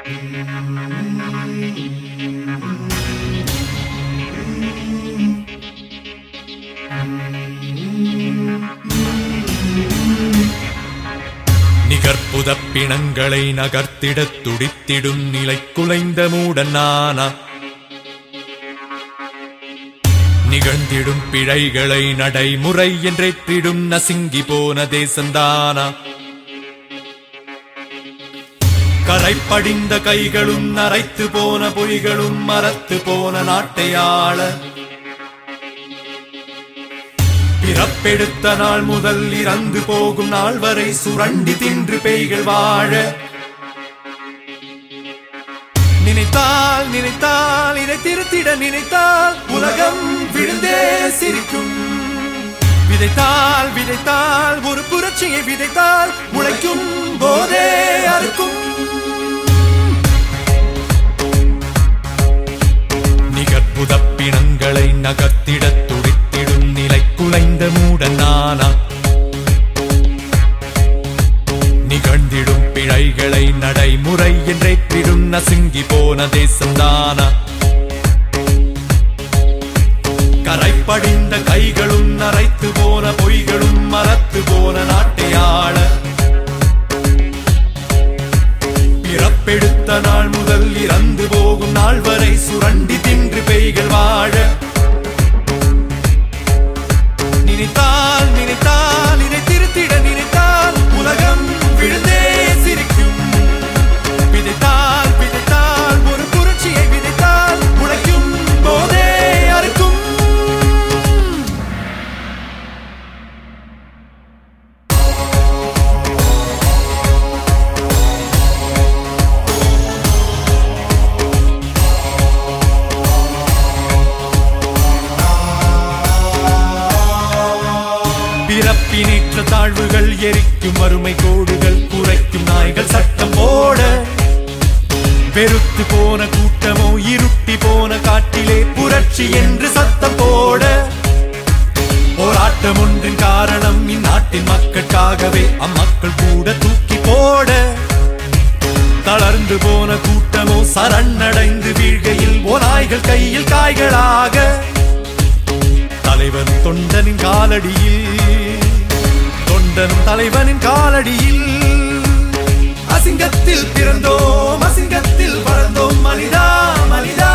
நிகர்ப்புதப் பிணங்களை நகர்த்திடத் துடித்திடும் நிலை குலைந்த மூடன் நானா நிகழ்ந்திடும் பிழைகளை நடைமுறை என்றேற்றிடும் நசுங்கி போன தேசந்தானா கரைப்படிந்த கைகளும் நரைத்து போன பொய்களும் மரத்து போன நாட்டையாள பிறப்பெடுத்த நாள் முதல் இறந்து போகும் நாள் வரை சுரண்டி தின்று பேய்கள் வாழ நினைத்தால் நினைத்தால் இதை திருத்திட நினைத்தால் உலகம் விழுந்தே சிரிக்கும் விதைத்தால் விதைத்தால் ஒரு புரட்சியை விதைத்தால் உழைக்கும் போதே அறுக்கும் நிகர்ப்புதப் பிணங்களை நகர்த்திடத் துடித்திடும் நிலை குலைந்த மூடன் நானா நிகழ்ந்திடும் பிழைகளை நடைமுறை என்றேற்றிடும் நசுங்கி போன தேசம்தானா கரைப்படிந்த கைகளும் நரைத்து போன பொய்களும் மரத்து போன நாட்டையாள பிறப்பெடுத்த நாள் முதல் இறந்து போகும் நாள் வரை சுரண்டி தின்று பெய்கள் வாழ நினைத்தால் நினைத்தால் இதை திருத்திட நினைத்தால் உலகம் விழுந்தே சிரிக்கும் விதைத்தால் விதைத்தால் ஒரு புரட்சியை விதைத்தால் உழைக்கும் போதே அறுக்கும் பிறப்பினேற்ற தாழ்வுகள் எரிக்கும் வறுமை கோடுகள் குறைக்கும் நாய்கள் சட்டம் போட வெறுத்து போன கூட்டமோ இருட்டி போன காட்டிலே புரட்சி என்று சத்தம் போட போராட்டம் ஒன்றின் காரணம் இந்நாட்டின் மக்களுக்காகவே அம்மக்கள் கூட தூக்கி போட தளர்ந்து போன கூட்டமோ சரணடைந்து வீழ்கையில் ஓநாய்கள் கையில் காய்களாக தலைவன் தொண்டனின் காலடியில் தொண்டனும் தலைவனின் காலடியில் அசிங்கத்தில் பிறந்தோம் அசிங்கத்தில் வளர்ந்தோம் மனிதா மனிதா